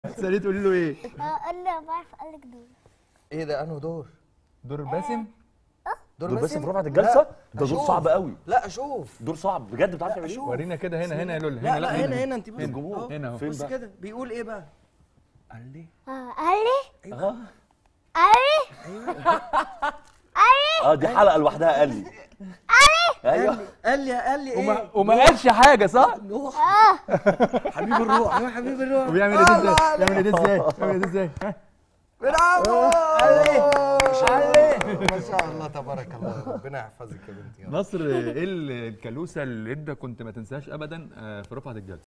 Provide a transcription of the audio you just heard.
ساليه تقولي له ايه قال لي بعرف قال لك دول ايه ده انه دور دور باسم دور بس في رفعت الجلسه ده دور صعب قوي لا اشوف دور صعب بجد بتعرف تعمل ايه أشوف. ورينا كده هنا هنا يا لولا لا لا هنا هنا انت بص الجمهور. أهو. هنا أهو. فين بص بقى؟ كده بيقول ايه بقى قال لي آه، قال لي اه قال لي اه دي حلقه لوحدها قال لي ايوه قال لي قال لي وما, ايه وما قالش حاجه صح اه حبيب الروح ايوه حبيب الروح وبيعمل ايه ده ازاي بيعمل ايه ده ازاي بيعمل ايه ده ازاي ها؟ برافو علي علي ما شاء الله تبارك الله ربنا يحفظك يا بنتي نصر ايه ال- الكالوسه اللي انت كنت ما تنساهاش ابدا آه، في رفعت الجلسه